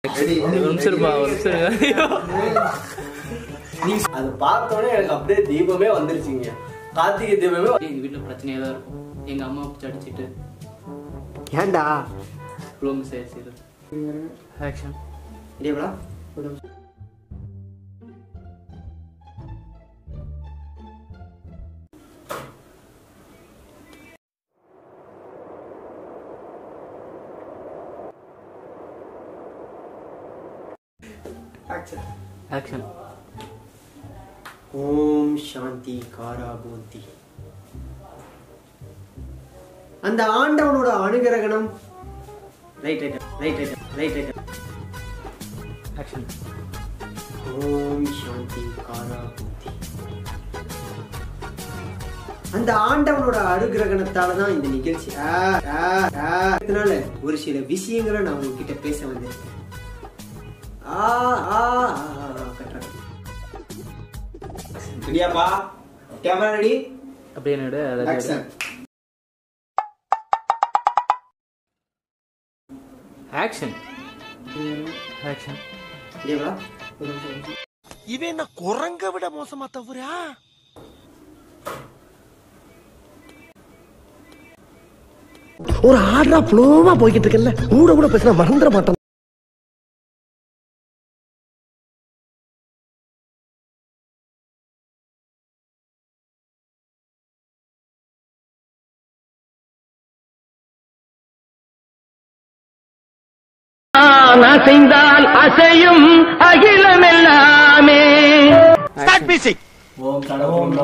ஒரு நிமிஷம் இருப்பா ஒரு நிமிஷம் இரு. ஐயோ. அது பார்த்தோன்னே எனக்கு அப்படியே தீபமே வந்துருச்சுங்க கார்த்திகை தீபமே எங்க வீட்டுல பிரச்சனையா தான் இருக்கும் எங்க அம்மா பிடிச்சி அடிச்சிட்டு ஏன்டா ரூம் சேர் செய்யுது ஆக்ஷன் இல்லையாடா ஆக்ஷன் ஓம் சாந்தி காராபூந்தி அந்த ஆண்டவனோட அனுகிரகணம் right right right right right right action ஓம் சாந்தி காராபூந்தி அந்த ஆண்டவனோட அனுகிரகணத்தால தான் இந்த நிகழ்ச்சி ஆ, ஆ, ஆ. இதனால ஒரு சில விஷயங்களை நான் உங்ககிட்ட பேச வந்திருக்கேன் ஆ ஆ ஆ, ஆ, ஆ, கட்டுறேன் ரெடியாப்பா கேமரா ரெடி அப்படியே என்னோட ஆக்சன் ஆக்ஷன் ஆக்ஷன் ரெடியாப்பா இவன் என்ன குரங்க விட மோசமா தவறா ஒரு ஆடுறா ஃப்ளோவா போய்கிட்டு இருக்கல கூட கூட பேசினா மறந்துட மாட்டான் அசைந்தால் அசையும் அகிலம் எல்லாமே ஸ்டார்ட் மியூசிக் ஓம் சடகோம்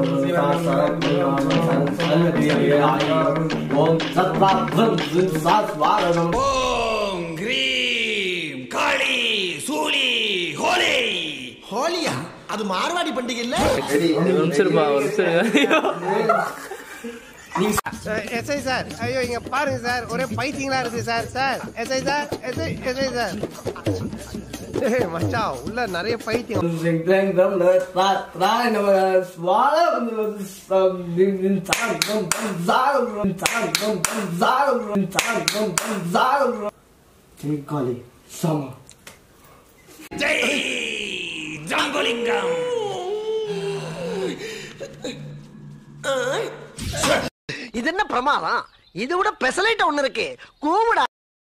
ஓம் சத்வாத்வம் சாஸ்வாரணம் ஓம் கிரீம் காளி சூலி ஹோலி ஹோலியா அது மார்வாடி பண்டிகை இல்ல ஒரு நிமிஷம் இருப்பா ஒரு நிமிஷம் இரு. ஐயோ. எஸ்ஐ சார் ஐயோ இங்க பாருங்க சார் ஒரே பைத்தியங்களா இருக்கு sir sir SI sir SI SI sir ஏய், மச்சான் உள்ள நிறைய பைத்தியம் காலி சமா ஜெய் ஜம்பலிங்கம் இது என்ன பிரமாதம் இது விட பெசலைட் ஒண்ணு இருக்கு கூமுடா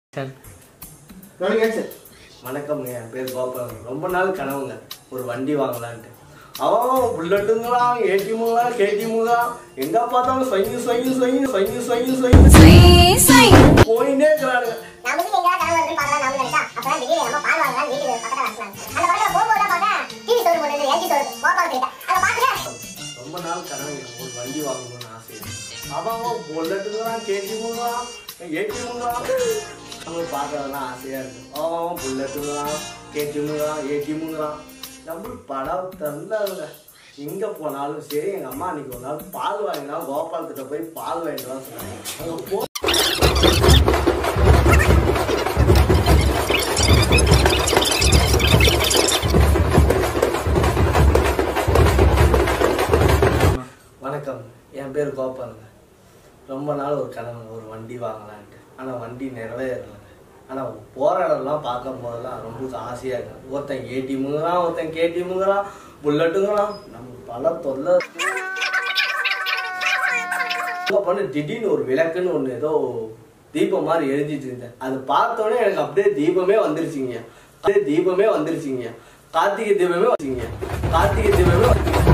ஆக்ஷன் வணக்கம் என் பேர் கோபால் ரொம்ப நாள் கனவுங்க ஒரு வண்டி வாங்கலான்ட்டு அவன் புல்லட்டுங்களாம் ஏடிஎம்ங்களாம் கேடிஎம்ங்களாம் எங்க பார்த்தாலும் சொங்கி சொங்கி சொங்கி சொங்கி சொங்கி சொங்கி போயிட்டே இருக்கிறானுங்க நான் வந்து எங்கேயாவது கனவு வருதுன்னு பார்க்கலாம் நான் நினைச்சா அப்பதான் திடீர்னு நம்ம பால் வாங்கலாம் வீட்டுக்கு பக்கத்துல வச்சுனாங்க அந்த பக்கத்துல போகும்போது தான் பார்த்தேன் டிவி சோறு போட்டு எல்ஜி சோறு கோபால் கிட்ட அதை பார்த்துட்டு ரொம்ப நாள் கனவு ஒரு வண்டி வாங்கணும்னு ஆசை அவன் அவன் புல்லட்டுங்களாம் கேடிஎம்ங்களாம் ஏடிஎம்ங்களாம் நம்ம பார்க்கறதெல்லாம் ஆசையா இருக்கு அவன் அவன் புல்லட்டுங்களாம் கேடிஎம்ங்களாம் ஏடிஎம்ங்களாம் நம்மளுக்கு படம் தந்தாங்க எங்க போனாலும் சரி எங்க அம்மா அன்னைக்கு ஒரு நாள் பால் வாங்கினா கோபால் கிட்ட போய் பால் வாங்கிட்டு வா சொன்னாங்க அங்க போ வணக்கம் என் பேர் கோபாலுங்க ரொம்ப நாள் ஒரு கனவு ஒரு வண்டி வாங்கலான்ட்டு ஆனால் வண்டி நிறைவேறலைங்க ஆனால் போகிற இடம்லாம் பார்க்கும் போதெல்லாம் ரொம்ப ஆசையாக இருக்கு ஒருத்தன் ஏடிஎம்ங்கிறான் ஒருத்தன் கேடிஎம்ங்கிறான் புல்லட்டுங்கிறான் நமக்கு பல தொல்லை பண்ணு திடீர்னு ஒரு விளக்குன்னு ஒன்று ஏதோ தீபம் மாதிரி எரிஞ்சிட்டு இருந்தேன் அது பார்த்தோன்னே எனக்கு அப்படியே தீபமே வந்துருச்சுங்க அப்படியே தீபமே வந்துருச்சுங்க கார்த்திகை தீபமே வந்துச்சுங்க கார்த்திகை தீபமே வந்துருச்சுங்க